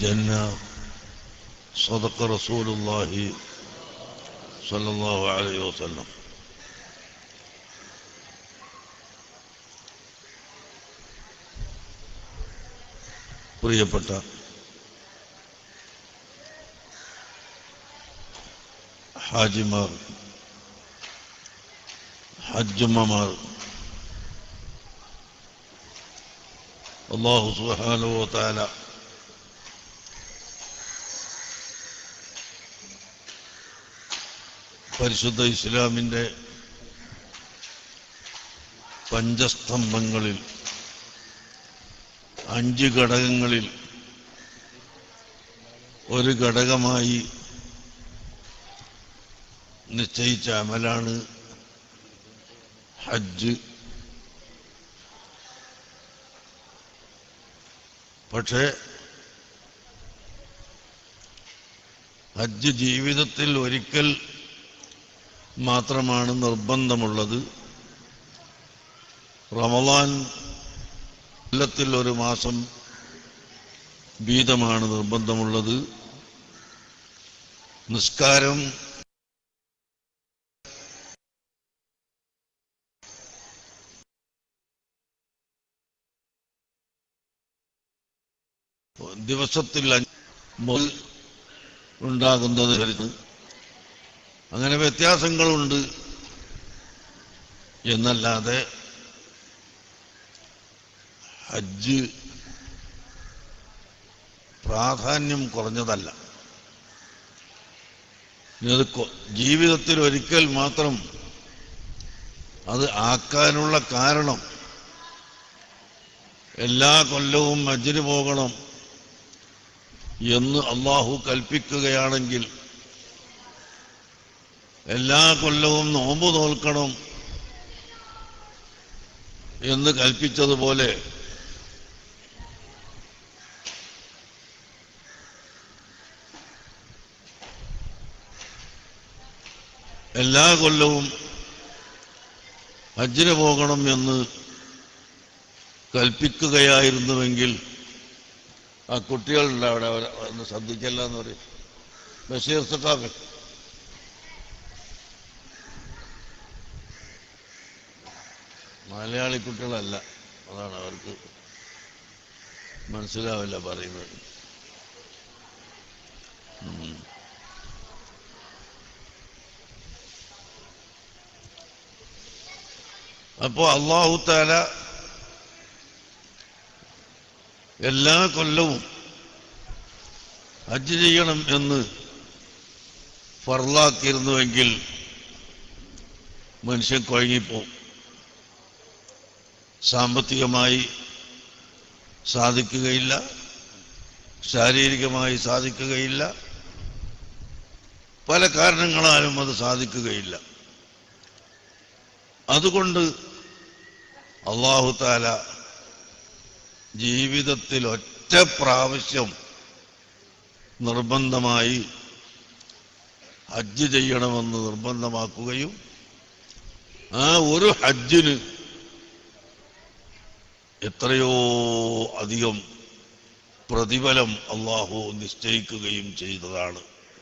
الجنة صدق رسول الله صلى الله عليه وسلم പ്രിയപ്പെട്ട ഹാജിമാർ ഹജ്ജുമ്മമാർ അള്ളാഹു സുഹാനോ താല പരിശുദ്ധ ഇസ്ലാമിൻ്റെ പഞ്ചസ്തംഭങ്ങളിൽ അഞ്ച് ഘടകങ്ങളിൽ ഒരു ഘടകമായി നിശ്ചയിച്ച അമലാണ് ഹജ്ജ് പക്ഷേ ഹജ്ജ് ജീവിതത്തിൽ ഒരിക്കൽ മാത്രമാണ് നിർബന്ധമുള്ളത് റമദാൻ കൊല്ലത്തിൽ ഒരു മാസം വീതമാണ് നിർബന്ധമുള്ളത് നിസ്കാരം ദിവസത്തിൽ അഞ്ച് മുതൽ ഉണ്ടാകുന്നത് കരുത് അങ്ങനെ വ്യത്യാസങ്ങളുണ്ട് എന്നല്ലാതെ ഹജ്ജ് പ്രാധാന്യം കുറഞ്ഞതല്ല ഇത് കൊ- ജീവിതത്തിൽ ഒരിക്കൽ മാത്രം അത് ആക്കാനുള്ള കാരണം എല്ലാ കൊല്ലവും ഹജ്ജിന് പോകണം എന്ന് അള്ളാഹു കൽപ്പിക്കുകയാണെങ്കിൽ എല്ലാ കൊല്ലവും നോമ്പ് നോൽക്കണം എന്ന് കൽപ്പിച്ചതുപോലെ എല്ലാ കൊല്ലവും ഹജ്ജിന് പോകണം എന്ന് കൽപ്പിക്കുകയായിരുന്നുവെങ്കിൽ ആ കുട്ടികളുണ്ട് അവിടെ അവരെ ഒന്ന് ശ്രദ്ധിക്കല്ല എന്ന് പറയും ബഷീർ സഖാഫ് മലയാളി കുട്ടികളല്ല അതാണ് അവർക്ക് മനസ്സിലാവില്ല പറയുന്നത് ഉം. അപ്പോ അള്ളാഹു താല എല്ലാ കൊല്ലവും ഹജ്ജ് ചെയ്യണം എന്ന് ഫർലാക്കിയിരുന്നുവെങ്കിൽ മനുഷ്യൻ കുഴങ്ങിപ്പോവും സാമ്പത്തികമായി സാധിക്കുകയില്ല ശാരീരികമായി സാധിക്കുകയില്ല പല കാരണങ്ങളാലും അത് സാധിക്കുകയില്ല അതുകൊണ്ട് അള്ളാഹു താല ജീവിതത്തിൽ ഒറ്റ പ്രാവശ്യം നിർബന്ധമായി ഹജ്ജ് ചെയ്യണമെന്ന് നിർബന്ധമാക്കുകയും ആ ഒരു ഹജ്ജിന് എത്രയോ അധികം പ്രതിഫലം അള്ളാഹു നിശ്ചയിക്കുകയും ചെയ്തതാണ്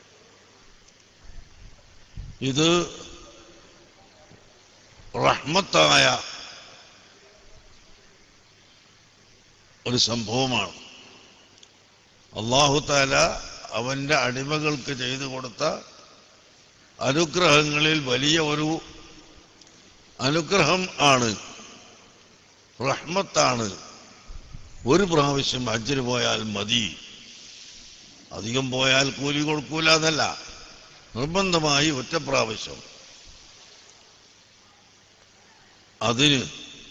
ഇത് റഹ്മത്തായ ഒരു സംഭവമാണ് അള്ളാഹു താല അവന്റെ അടിമകൾക്ക് ചെയ്തു കൊടുത്ത അനുഗ്രഹങ്ങളിൽ വലിയ ഒരു അനുഗ്രഹം ആണ് റഹ്മത്താണ് ഒരു പ്രാവശ്യം ഹജ്ജിന് പോയാൽ മതി അധികം പോയാൽ കൂലി കൊടുക്കൂല എന്നല്ല നിർബന്ധമായി ഒറ്റ പ്രാവശ്യം അതിന്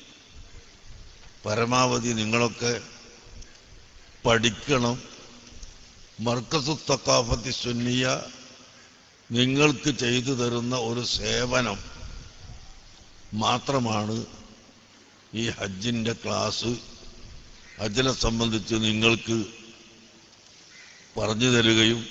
പരമാവധി നിങ്ങളൊക്കെ പഠിക്കണം മർക്കസു തക്കാഫത്തി സുന്നിയ നിങ്ങൾക്ക് ചെയ്തു തരുന്ന ഒരു സേവനം മാത്രമാണ് ഈ ഹജ്ജിൻ്റെ ക്ലാസ് ഹജ്ജിനെ സംബന്ധിച്ച് നിങ്ങൾക്ക് പറഞ്ഞു തരികയും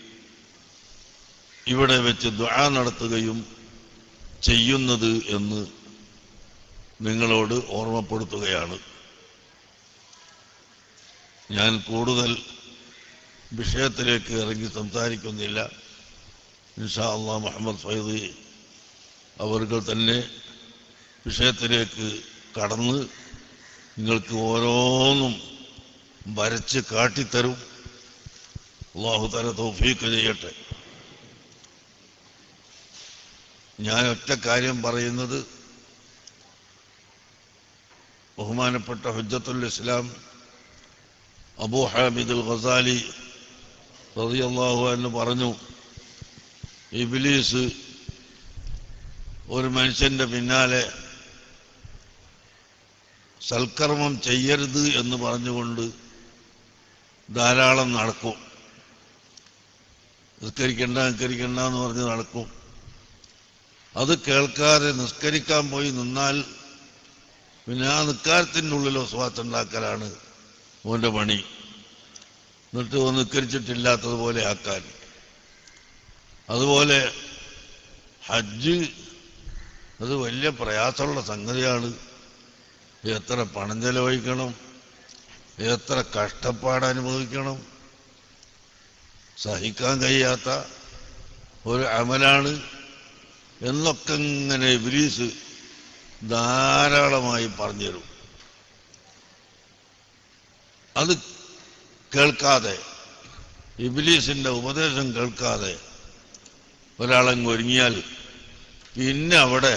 ഇവിടെ വെച്ച് ദ്വാ നടത്തുകയും ചെയ്യുന്നത് എന്ന് നിങ്ങളോട് ഓർമ്മപ്പെടുത്തുകയാണ് ഞാൻ കൂടുതൽ വിഷയത്തിലേക്ക് ഇറങ്ങി സംസാരിക്കുന്നില്ല ഇൻഷാ അള്ളാ മുഹമ്മദ് ഫൈദ് അവർകൾ തന്നെ വിഷയത്തിലേക്ക് കടന്ന് നിങ്ങൾക്ക് ഓരോന്നും വരച്ച് കാട്ടിത്തരും അള്ളാഹു തല തൗഫീക്ക് ചെയ്യട്ടെ ഞാൻ ഒറ്റ കാര്യം പറയുന്നത് ബഹുമാനപ്പെട്ട ഹുജ്ജത്തുൽ ഇസ്ലാം അബൂ ഹാമിദുൽ ഖസാലി റളിയല്ലാഹു എന്ന് പറഞ്ഞു ഇബ്ലീസ് ഒരു മനുഷ്യന്റെ പിന്നാലെ സൽക്കർമ്മം ചെയ്യരുത് എന്ന് പറഞ്ഞുകൊണ്ട് ധാരാളം നടക്കും നിസ്കരിക്കണ്ട നിസ്കരിക്കണ്ട എന്ന് പറഞ്ഞ് നടക്കും അത് കേൾക്കാതെ നിസ്കരിക്കാൻ പോയി നിന്നാൽ പിന്നെ ആ നിസ്കാരത്തിൻ്റെ ഉള്ളിൽ ഒസ്വാത്തുണ്ടാക്കലാണ് ഓന്റെ പണി എന്നിട്ട് ഓൻ നിസ്കരിച്ചിട്ടില്ലാത്തതുപോലെ ആക്കാൻ അതുപോലെ ഹജ്ജ് അത് വലിയ പ്രയാസമുള്ള സംഗതിയാണ് എത്ര പണം ചെലവഴിക്കണം എത്ര കഷ്ടപ്പാട് അനുഭവിക്കണം സഹിക്കാൻ കഴിയാത്ത ഒരു അമലാണ് എന്നൊക്കെ ഇങ്ങനെ ഇബ്ലീസ് ധാരാളമായി പറഞ്ഞുതരും അത് കേൾക്കാതെ ഇബ്ലീസിന്റെ ഉപദേശം കേൾക്കാതെ ഒരാളങ്ങ് ഒരുങ്ങിയാൽ പിന്നെ അവിടെ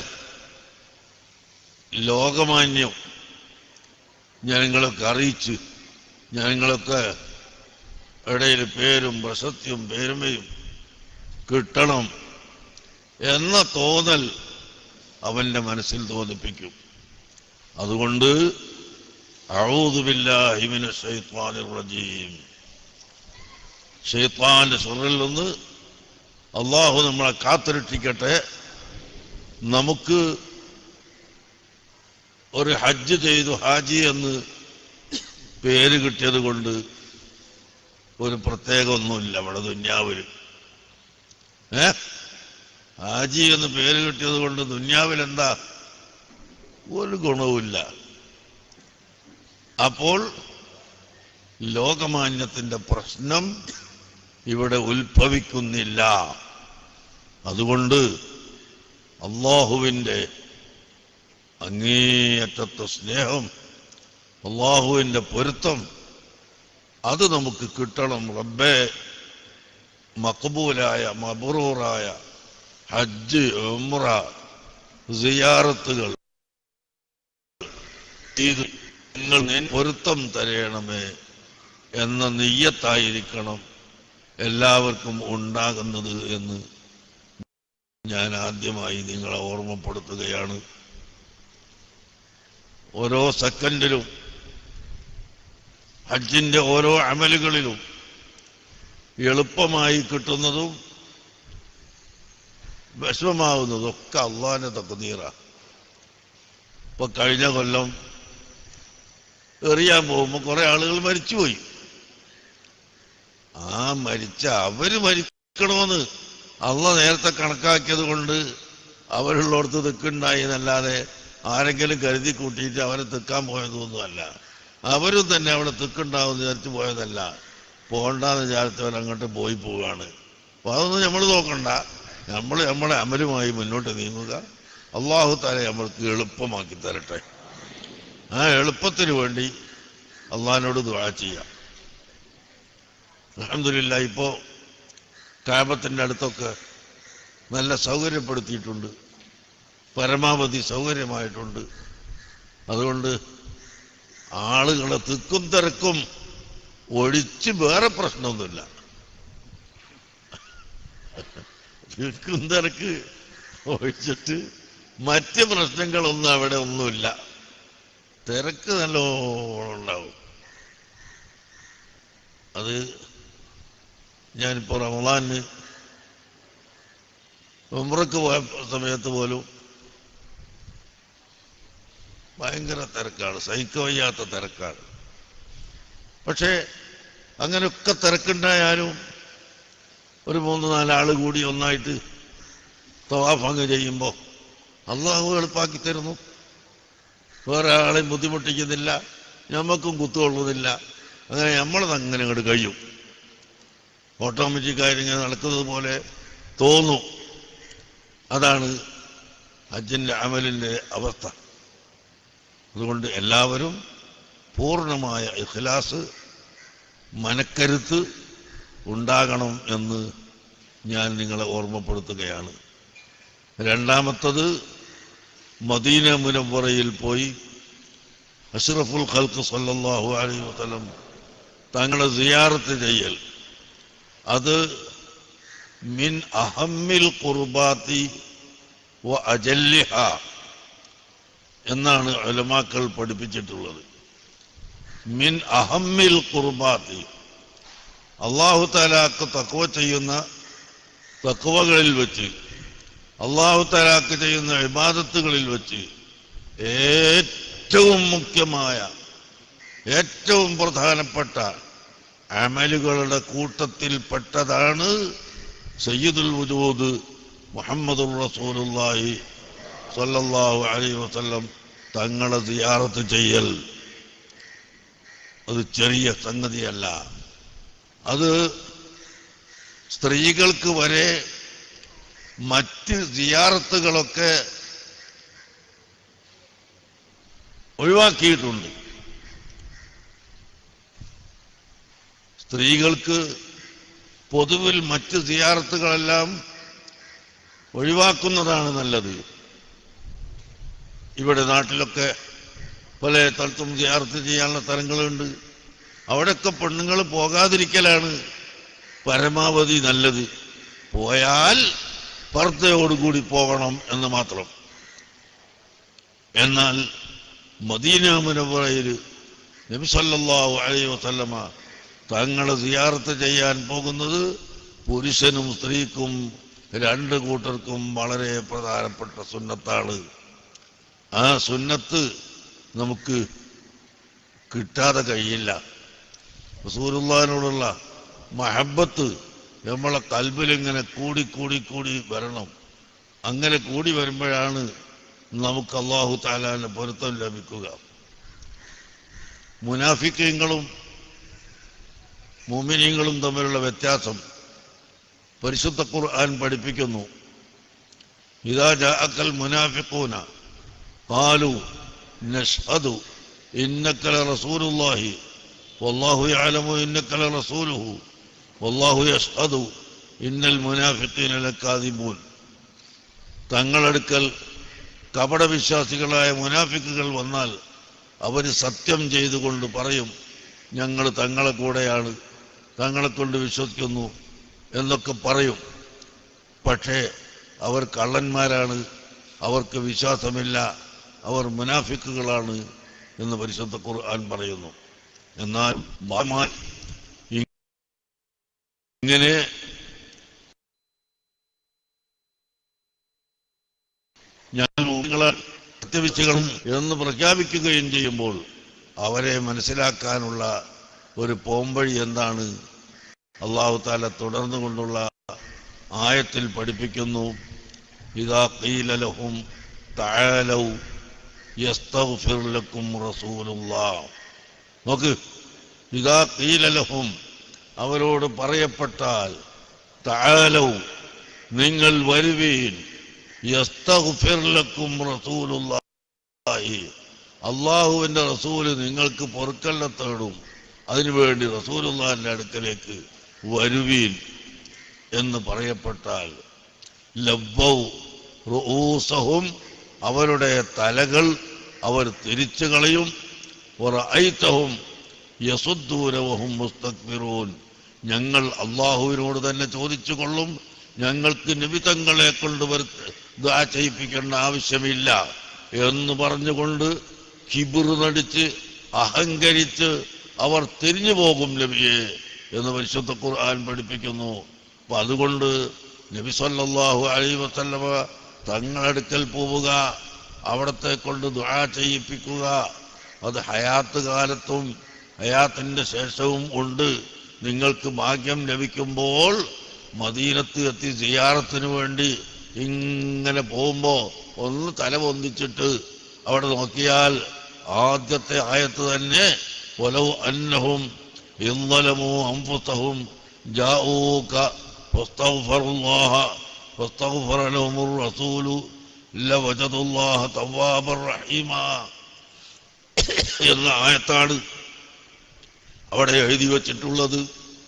ലോകമാന്യം ജനങ്ങളൊക്കെ അറിയിച്ച് ജനങ്ങളൊക്കെ ഇടയിൽ പേരും പ്രശസ്തിയും പേരുമയും കിട്ടണം എന്ന തോന്നൽ അവന്റെ മനസ്സിൽ തോന്നിപ്പിക്കും അതുകൊണ്ട് അഴൂതുബില്ലാഹിമിന് റജീം ഷെയ്ത്താന്റെ സുറിൽ നിന്ന് അള്ളാഹു നമ്മളെ കാത്തിരക്ഷിക്കട്ടെ നമുക്ക് ഒരു ഹജ്ജ് ചെയ്തു ഹാജി എന്ന് പേര് കിട്ടിയത് കൊണ്ട് ഒരു പ്രത്യേകമൊന്നുമില്ല നമ്മുടെ ദുന്യാവിൽ ഏ ഹാജി എന്ന് പേര് കിട്ടിയത് കൊണ്ട് ദുന്യാവിൽ എന്താ ഒരു ഗുണവുമില്ല അപ്പോൾ ലോകമാന്യത്തിന്റെ പ്രശ്നം ഇവിടെ ഉത്ഭവിക്കുന്നില്ല അതുകൊണ്ട് അള്ളാഹുവിൻ്റെ അങ്ങേയറ്റത്തെ സ്നേഹം അള്ളാഹുവിൻ്റെ പൊരുത്തം അത് നമുക്ക് കിട്ടണം റബ്ബെ മക്ബൂലായ മബറൂറായ ഹജ്ജ് ഉംറ സിയാറത്തുകൾ ഇത് നിങ്ങൾ നിൻ പൊരുത്തം തരയണമേ എന്ന നെയ്യത്തായിരിക്കണം എല്ലാവർക്കും ഉണ്ടാകുന്നത് എന്ന് ഞാൻ ആദ്യമായി നിങ്ങളെ ഓർമ്മപ്പെടുത്തുകയാണ് ഓരോ സെക്കൻഡിലും ഹജ്ജിന്റെ ഓരോ അമലുകളിലും എളുപ്പമായി കിട്ടുന്നതും വിഷമമാവുന്നതും ഒക്കെ അള്ളാഹിനെ തക്കുനീറ ഇപ്പൊ കഴിഞ്ഞ കൊല്ലം എറിയാൻ പോകുമ്പോൾ കുറെ ആളുകൾ മരിച്ചുപോയി ആ മരിച്ച അവര് മരിക്കണമെന്ന് അള്ള നേരത്തെ കണക്കാക്കിയത് കൊണ്ട് അവരുള്ളടത്ത് തെക്കുണ്ടായി എന്നല്ലാതെ ആരെങ്കിലും കരുതി കൂട്ടിയിട്ട് അവരെ തെക്കാൻ പോയതൊന്നുമല്ല അവരും തന്നെ അവിടെ തെക്കുണ്ടാവുമെന്ന് വിചാരിച്ചു പോയതല്ല പോകണ്ടെന്ന് വിചാരിച്ചവർ അങ്ങോട്ട് പോയി പോവുകയാണ് അപ്പൊ അതൊന്നും നമ്മൾ നോക്കണ്ട നമ്മൾ നമ്മളെ അമലുമായി മുന്നോട്ട് നീങ്ങുക അള്ളാഹു താലെ നമ്മൾക്ക് എളുപ്പമാക്കി തരട്ടെ ആ എളുപ്പത്തിന് വേണ്ടി അള്ളാഹിനോട് ദുആ ചെയ്യാം അലഹമില്ല ഇപ്പോ കാബത്തിന്റെ അടുത്തൊക്കെ നല്ല സൗകര്യപ്പെടുത്തിയിട്ടുണ്ട് പരമാവധി സൗകര്യമായിട്ടുണ്ട് അതുകൊണ്ട് ആളുകളെ തിക്കും തിരക്കും ഒഴിച്ച് വേറെ പ്രശ്നമൊന്നുമില്ല തിക്കും തിരക്ക് ഒഴിച്ചിട്ട് മറ്റ് പ്രശ്നങ്ങളൊന്നും അവിടെ ഒന്നുമില്ല തിരക്ക് നല്ലോണം ഉണ്ടാവും അത് ഞാനിപ്പോ റമദാന് ഉമ്രക്ക് പോയ സമയത്ത് പോലും ഭയങ്കര തിരക്കാണ് സഹിക്ക വയ്യാത്ത തിരക്കാണ് പക്ഷേ അങ്ങനെയൊക്കെ തിരക്കുണ്ടായാലും ഒരു മൂന്ന് നാലാള് കൂടി ഒന്നായിട്ട് തവാഫ് അങ്ങ് ചെയ്യുമ്പോൾ അള്ളാഹു എളുപ്പാക്കി തരുന്നു വേറെ ആളെയും ബുദ്ധിമുട്ടിക്കുന്നില്ല ഞമ്മക്കും കുത്തുകൊള്ളുന്നില്ല അങ്ങനെ നമ്മളത് അങ്ങനെ അങ്ങോട്ട് കഴിയും ഓട്ടോമാറ്റിക്കായി ഇങ്ങനെ നടക്കുന്നത് പോലെ തോന്നും അതാണ് ഹജ്ജിന്റെ അമലിന്റെ അവസ്ഥ അതുകൊണ്ട് എല്ലാവരും പൂർണ്ണമായ ഇഖ്ലാസ് മനക്കരുത്ത് ഉണ്ടാകണം എന്ന് ഞാൻ നിങ്ങളെ ഓർമ്മപ്പെടുത്തുകയാണ് രണ്ടാമത്തത് മദീന മുനവറയിൽ പോയി അഷ്റഫുൽ ഖൽക്ക് സല്ലല്ലാഹു അലൈഹി വസല്ലം തങ്ങളെ സിയാറത്ത് ചെയ്യൽ അത് മിൻ അഹമ്മിൽ ഖുർബാത്തി വ അജല്ലിഹ എന്നാണ് ഉലമാക്കൾ പഠിപ്പിച്ചിട്ടുള്ളത് മിൻ അഹമ്മിൽ ഖുർബാത്തി അള്ളാഹു താലാക്ക് തക്വ ചെയ്യുന്ന തക്വകളിൽ വെച്ച് അള്ളാഹു താലാക്ക് ചെയ്യുന്ന ഇബാദത്തുകളിൽ വെച്ച് ഏറ്റവും മുഖ്യമായ ഏറ്റവും പ്രധാനപ്പെട്ട അമലുകളുടെ കൂട്ടത്തിൽപ്പെട്ടതാണ് സയ്യിദുൽ വജൂദ് മുഹമ്മദുർ റസൂലുള്ളാഹി സ്വല്ലല്ലാഹു അലൈഹി വസല്ലം തങ്ങളെ സിയാറത്ത് ചെയ്യൽ അത് ചെറിയ സംഗതിയല്ല അത് സ്ത്രീകൾക്ക് വരെ മറ്റ് സിയാറത്തുകളൊക്കെ ഒഴിവാക്കിയിട്ടുണ്ട് സ്ത്രീകൾക്ക് പൊതുവിൽ മറ്റ് സിയാറത്തുകളെല്ലാം ഒഴിവാക്കുന്നതാണ് നല്ലത് ഇവിടെ നാട്ടിലൊക്കെ പല സ്ഥലത്തും സിയാറത്ത് ചെയ്യാനുള്ള സ്ഥലങ്ങളുണ്ട് അവിടെയൊക്കെ പെണ്ണുങ്ങൾ പോകാതിരിക്കലാണ് പരമാവധി നല്ലത് പോയാൽ പർദ്ദയോടുകൂടി പോകണം എന്ന് മാത്രം എന്നാൽ മദീന മുനവറയിൽ നബി സല്ലല്ലാഹു അലൈഹി വസല്ലമ തങ്ങളെ സിയാറത്ത് ചെയ്യാൻ പോകുന്നത് പുരുഷനും സ്ത്രീക്കും രണ്ട് കൂട്ടർക്കും വളരെ പ്രധാനപ്പെട്ട സുന്നത്താണ് ആ സുന്നത്ത് നമുക്ക് കിട്ടാതെ കഴിയില്ല റസൂലുള്ളാഹിനോടുള്ള മഹബത്ത് നമ്മളെ കൽബിലിങ്ങനെ കൂടി കൂടി കൂടി വരണം അങ്ങനെ കൂടി വരുമ്പോഴാണ് നമുക്ക് അള്ളാഹു താലാന്റെ പൊരുത്തം ലഭിക്കുക മുനാഫിക്കങ്ങളും മുമിനിങ്ങളും തമ്മിലുള്ള വ്യത്യാസം പരിശുദ്ധ ഖുർആൻ പഠിപ്പിക്കുന്നു ഇതാ ജാഅക്കൽ മുനാഫിഖൂന ഖാലു നഷ്ഹദു ഇന്നക ലറസൂലുള്ളാഹി വല്ലാഹു യഅലമു ഇന്നക ലറസൂലുഹു വല്ലാഹു യഷ്ഹദു ഇന്നൽ മുനാഫിഖീന ലകാദിബൂൻ തങ്ങളടുക്കൽ കപടവിശ്വാസികളായ മുനാഫിക്കുകൾ വന്നാൽ അവർ സത്യം ചെയ്തുകൊണ്ട് പറയും ഞങ്ങൾ തങ്ങളെ കൂടെയാണ് തങ്ങളെ കൊണ്ട് വിശ്വസിക്കുന്നു എന്നൊക്കെ പറയും പക്ഷേ അവർ കള്ളന്മാരാണ് അവർക്ക് വിശ്വാസമില്ല അവർ മുനാഫിക്കുകളാണ് എന്ന് പരിശുദ്ധ ഖുർആൻ പറയുന്നു എന്നാൽ ബാമാൻ ഇങ്ങനെ ഞാൻ നിങ്ങളെ സത്യവിച്ചുകളും എന്ന് പ്രഖ്യാപിക്കുകയും ചെയ്യുമ്പോൾ അവരെ മനസ്സിലാക്കാനുള്ള ഒരു പോംവഴി എന്താണ് അള്ളാഹു താല തുടർന്നു കൊണ്ടുള്ള ആയത്തിൽ പഠിപ്പിക്കുന്നു ഇതാ കീലലഹും താലൗ യസ്തഗ്ഫിർ ലക്കും റസൂലുള്ളാഹ് നോക്ക് ഇതാ കീലലഹും അവരോട് പറയപ്പെട്ടാൽ താലൗ നിങ്ങൾ വരുവീൻ യസ്തഗ്ഫിർ ലക്കും റസൂലുള്ളാഹി അള്ളാഹുവിന്റെ റസൂല് നിങ്ങൾക്ക് പൊറുക്കല്ല തേടും അതിനുവേണ്ടി റസൂലുള്ളാഹിന്റെ അടുക്കലേക്ക് വരുവീൻ എന്ന് പറയപ്പെട്ടാൽ ലബ്ബൗ റുഊസഹും അവരുടെ തലകൾ അവർ തിരിച്ചു കളയും ഐത്തഹും യസുദ്ദൂരവഹും മുസ്തക്ബിറൂൻ ഞങ്ങൾ അള്ളാഹുവിനോട് തന്നെ ചോദിച്ചു കൊള്ളും ഞങ്ങൾക്ക് നിമിത്തങ്ങളെ കൊണ്ട് ദാ ചെയ്യിപ്പിക്കേണ്ട ആവശ്യമില്ല എന്ന് പറഞ്ഞുകൊണ്ട് കിബിർ നടിച്ച് അഹങ്കരിച്ച് അവർ തിരിഞ്ഞു പോകും നബിയെ എന്ന് പരിശുദ്ധ ഖുർആൻ പഠിപ്പിക്കുന്നു അപ്പൊ അതുകൊണ്ട് നബി സല്ലല്ലാഹു അലൈഹി വസല്ലമ തങ്ങളടുക്കൽ പോവുക അവിടത്തെ കൊണ്ട് ദുആ ചെയ്യിപ്പിക്കുക അത് ഹയാത്ത് കാലത്തും ഹയാത്തിന്റെ ശേഷവും ഉണ്ട് നിങ്ങൾക്ക് ഭാഗ്യം ലഭിക്കുമ്പോൾ മദീനത്ത് എത്തി സിയാറത്തിന് വേണ്ടി ഇങ്ങനെ പോകുമ്പോ ഒന്ന് തല പൊന്തിച്ചിട്ട് അവിടെ നോക്കിയാൽ ആദ്യത്തെ ആയത്ത് തന്നെ ഒലവ് അന്നഹും ഇന്നലമോ അമ്പുത്തഹും جاءوك فاستغفروا الله فاستغفر لهم الرسول لوجدوا الله توابا رحيما എന്ന ആയത്താണ് അവിടെ എഴുതി വച്ചിട്ടുള്ളത്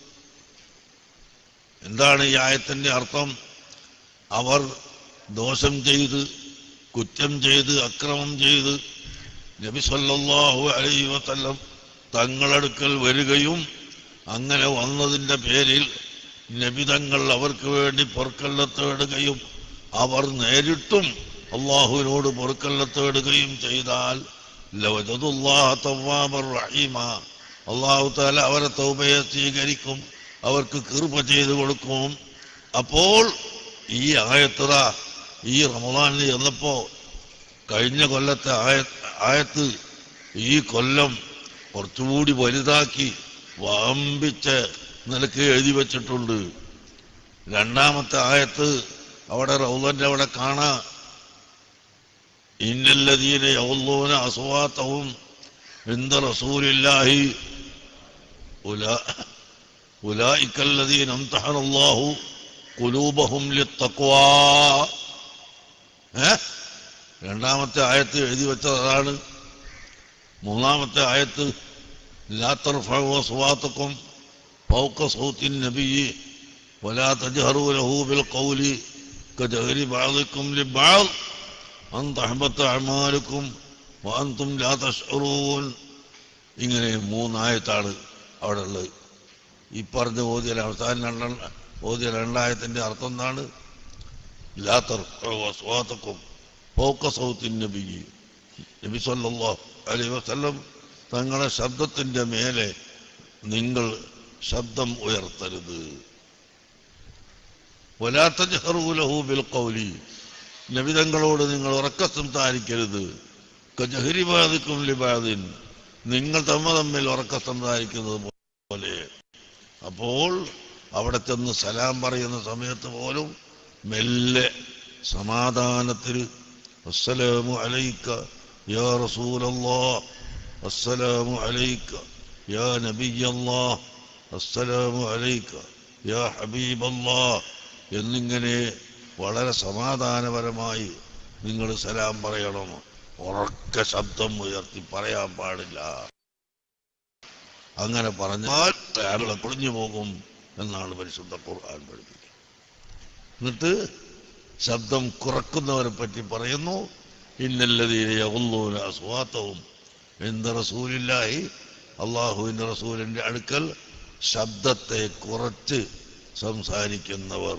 എന്താണ് ഈ ആയത്തിന്റെ അർത്ഥം അവർ ദോഷം ചെയ്ത് കുറ്റം ചെയ്ത് അക്രമം ചെയ്ത് നബി സല്ലല്ലാഹു അലൈഹി വസല്ലം തങ്ങളടുക്കൽ വരികയും അങ്ങനെ വന്നതിന്റെ പേരിൽ നബി തങ്ങൾ അവർക്ക് വേണ്ടി പൊറുക്കല്ല തേടുകയും അവർ നേരിട്ടും അള്ളാഹുവിനോട് പൊറുക്കല്ല തേടുകയും ചെയ്താൽ ലവജദുല്ലാഹ തവ്വാബർ റഹീമ അള്ളാഹു താല അവരെ തൗബയെ സ്വീകരിക്കും അവർക്ക് കൃപ ചെയ്തു കൊടുക്കും അപ്പോൾ ഈ ആയത്തത ഈ റമദാനിൽ ചെന്നപ്പോ കഴിഞ്ഞ കൊല്ലത്തെ ആയ ആയത്ത് ഈ കൊല്ലം കുറച്ചുകൂടി വലുതാക്കി വമ്പിച്ച് നിലക്ക് എഴുതി വച്ചിട്ടുണ്ട് രണ്ടാമത്തെ ആയത്ത് അവിടെ റൗലന്റെ അവിടെ കാണാ ഇന്നല്ലതീന യൗല്ലൂന അസുവാത്തവും എന്ത റസൂലില്ലാഹി ഉലാ أولئك الذين امتحن الله قلوبهم للتقوى ഏ രണ്ടാമത്തെ ആയത്ത് എഴുതി വെച്ചത് അതാണ് മൂന്നാമത്തെ ആയത്ത് لا ترفعوا أصواتكم فوق صوت النبي ولا تجهروا له بالقول كجهر بعضكم لبعض أن تحبط أعمالكم وأنتم لا تشعرون ഇങ്ങനെ മൂന്നായത്താണ് അവിടെ ഉള്ളത് ഈ പറഞ്ഞ ഓതിയ അവസാനം രണ്ടെണ്ണ ഓതിയ രണ്ടായത്തിന്റെ അർത്ഥം എന്താണ് ലാത്തർക്കും പോക്ക സൗത്തിൻ നബി നബി സല്ലല്ലാഹു അലൈഹി വസല്ലം തങ്ങളുടെ ശബ്ദത്തിന്റെ മേലെ നിങ്ങൾ ശബ്ദം ഉയർത്തരുത് വലാത്തജഹറൂലഹു ബിൽ കൗലി നബി തങ്ങളോട് നിങ്ങൾ ഉറക്ക സംസാരിക്കരുത് കജഹരിബാദിക്കും ലിബാദിൻ നിങ്ങൾ തമ്മ തമ്മിൽ ഉറക്ക സംസാരിക്കുന്നത് പോലെ അപ്പോൾ അവിടെ ചെന്ന് സലാം പറയുന്ന സമയത്ത് പോലും മെല്ലെ സമാധാനത്തിൽ അസ്സലാമു അലൈക്ക യാ റസൂലല്ലാ അസ്സലാമു അലൈക്ക യാ നബിയല്ലാ അസ്സലാമു അലൈക്ക യാ ഹബീബല്ലാ എന്നിങ്ങനെ വളരെ സമാധാനപരമായി നിങ്ങൾ സലാം പറയണം ഉറക്ക ശബ്ദം ഉയർത്തി പറയാൻ പാടില്ല അങ്ങനെ പറഞ്ഞാൽ അയാളെ പൊളിഞ്ഞു പോകും എന്നാണ് പരിശുദ്ധ ഖുർആൻ പഠിപ്പിക്കുന്നത് എന്നിട്ട് ശബ്ദം കുറക്കുന്നവരെ പറ്റി പറയുന്നു ഇന്നല്ലതീരൂന അസ്വാത്തവും എന്ത് റസൂലില്ലായി അള്ളാഹുവിന്റെ റസൂലിന്റെ അടുക്കൽ ശബ്ദത്തെ കുറച്ച് സംസാരിക്കുന്നവർ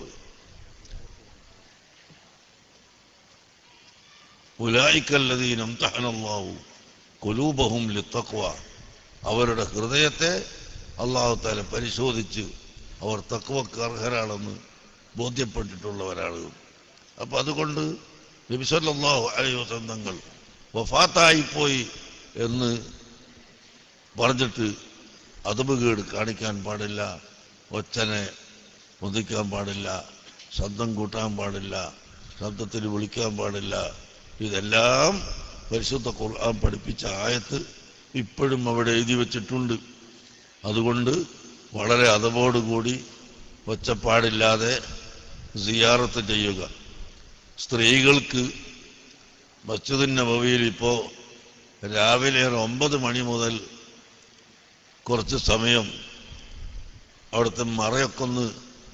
ഉലായിക്കല്ലതീനം തഹനല്ലാഹു കുലൂബഹും ലിത്തക്വ അവരുടെ ഹൃദയത്തെ അള്ളാഹു താല പരിശോധിച്ച് അവർ തക്വക്ക് അർഹരാണെന്ന് ബോധ്യപ്പെട്ടിട്ടുള്ളവരാണ് അപ്പൊ അതുകൊണ്ട് നബിസല്ലാഹു അലൈഹി വസല്ലം തങ്ങൾ വഫാത്തായിപ്പോയി എന്ന് പറഞ്ഞിട്ട് അതുബുകേട് കാണിക്കാൻ പാടില്ല ഒച്ചനെ മുതിക്കാൻ പാടില്ല ശബ്ദം കൂട്ടാൻ പാടില്ല ശബ്ദത്തിൽ വിളിക്കാൻ പാടില്ല ഇതെല്ലാം പരിശുദ്ധ ഖുർആൻ പഠിപ്പിച്ച ആയത്ത് ഇപ്പോഴും അവിടെ എഴുതി വച്ചിട്ടുണ്ട് അതുകൊണ്ട് വളരെ അതവോടുകൂടി ഒച്ചപ്പാടില്ലാതെ സിയാറത്ത് ചെയ്യുക സ്ത്രീകൾക്ക് മസ്ജിദുൻ നബവിയിൽ ഇപ്പോ രാവിലെ ഒരു ഒമ്പത് മണി മുതൽ കുറച്ച് സമയം അവിടുത്തെ മറയൊക്കെ ഒന്ന്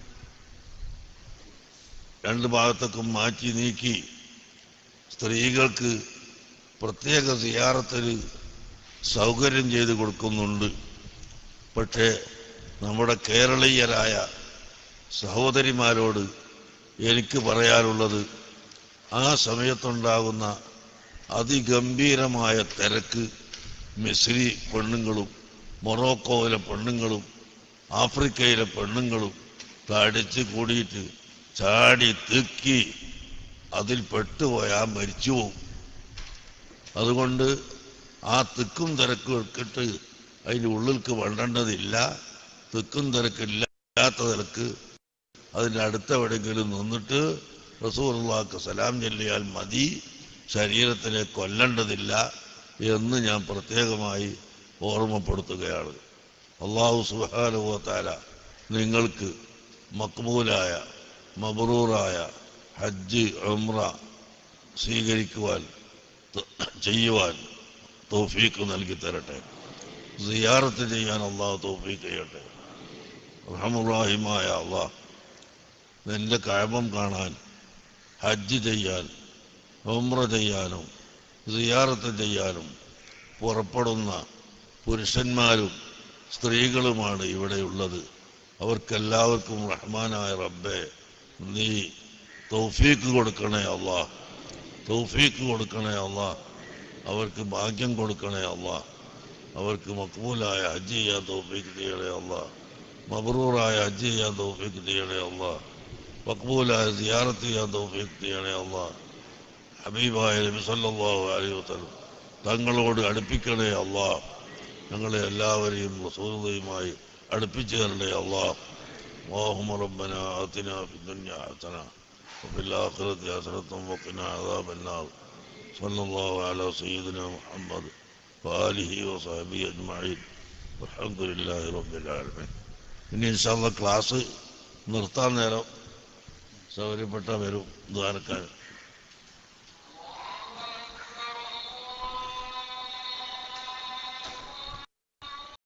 രണ്ട് ഭാഗത്തേക്കും മാറ്റി നീക്കി സ്ത്രീകൾക്ക് പ്രത്യേക സിയാറത്തിന് സൗകര്യം ചെയ്ത് കൊടുക്കുന്നുണ്ട് പക്ഷേ നമ്മുടെ കേരളീയരായ സഹോദരിമാരോട് എനിക്ക് പറയാനുള്ളത് ആ സമയത്തുണ്ടാകുന്ന അതിഗംഭീരമായ തിരക്ക് മിസ്രി പെണ്ണുങ്ങളും മൊറോക്കോയിലെ പെണ്ണുങ്ങളും ആഫ്രിക്കയിലെ പെണ്ണുങ്ങളും തടിച്ച് കൂടിയിട്ട് ചാടി തിക്കി അതിൽ പെട്ടുപോയാൽ മരിച്ചു പോകും അതുകൊണ്ട് ആ തിക്കും തിരക്കും എടുത്തിട്ട് അതിൻ്റെ ഉള്ളിൽക്ക് വണ്ടേണ്ടതില്ല തിക്കും തിരക്കില്ലാത്ത തിരക്ക് അതിൻ്റെ അടുത്ത എവിടെയെങ്കിലും നിന്നിട്ട് റസൂറുള്ളാക്ക് സലാം ചൊല്ലിയാൽ മതി ശരീരത്തിനെ കൊല്ലേണ്ടതില്ല എന്ന് ഞാൻ പ്രത്യേകമായി ഓർമ്മപ്പെടുത്തുകയാണ് അള്ളാഹു സുഹാനുഭവത്താല നിങ്ങൾക്ക് മക്ബൂലായ മബറൂറായ ഹജ്ജ് ഉംറ സ്വീകരിക്കുവാൻ ത- ചെയ്യുവാൻ തൗഫീക്ക് നൽകി തരട്ടെ സിയാറത്ത് ചെയ്യാൻ അള്ളാഹു തൗഫീക്ക് ചെയ്യട്ടെ റഹമുറാഹിമായ അള്ളാഹ് നിന്റെ കഴബം കാണാൻ ഹജ്ജ് ചെയ്യാൻ ഉംറ ചെയ്യാനും സിയാറത്ത് ചെയ്യാനും പുറപ്പെടുന്ന പുരുഷന്മാരും സ്ത്രീകളുമാണ് ഇവിടെയുള്ളത് അവർക്കെല്ലാവർക്കും റഹ്മാനായ റബ്ബെ നീ തൗഫീക്ക് കൊടുക്കണേ അള്ളാഹ് തൗഫീക്ക് കൊടുക്കണേ അള്ളാഹ് അവർക്ക് ഭാഗ്യം കൊടുക്കണേ അള്ളാഹ് അവർക്ക് മക്ബൂലായ ഹജ്ജ് ചെയ്യാൻ തൗഫീക്ക് ചെയ്യണേ അള്ളാഹ് മബ്രൂറായ ഹജ്ജ് ചെയ്യാൻ തൗഫീക്ക് ചെയ്യണേ അള്ളാഹ് മക്ബൂലായ സിയാറത്ത് ചെയ്യാൻ തൗഫീക്ക് ചെയ്യണേ അള്ളാഹ് ഹബീബായ നബി സല്ലല്ലാഹു അലൈഹി വസല്ലം തങ്ങളോട് അടുപ്പിക്കണേ അള്ളാഹ് ഞങ്ങളെ എല്ലാവരെയും റസൂലുള്ളയുമായി അടുപ്പിച്ചു തരണേ അള്ളാഹ് اللهم ربنا آتنا في الدنيا حسنة وفي الآخرة حسنة وقنا عذاب النار صلى الله على سيدنا محمد وآله وصحبه أجمعين والحمد لله رب العالمين ഇനി ഇൻഷാല്ല ക്ലാസ് നിർത്താൻ നേരം സൗകര്യപ്പെട്ട വരും ദ്വാരക്കാൻ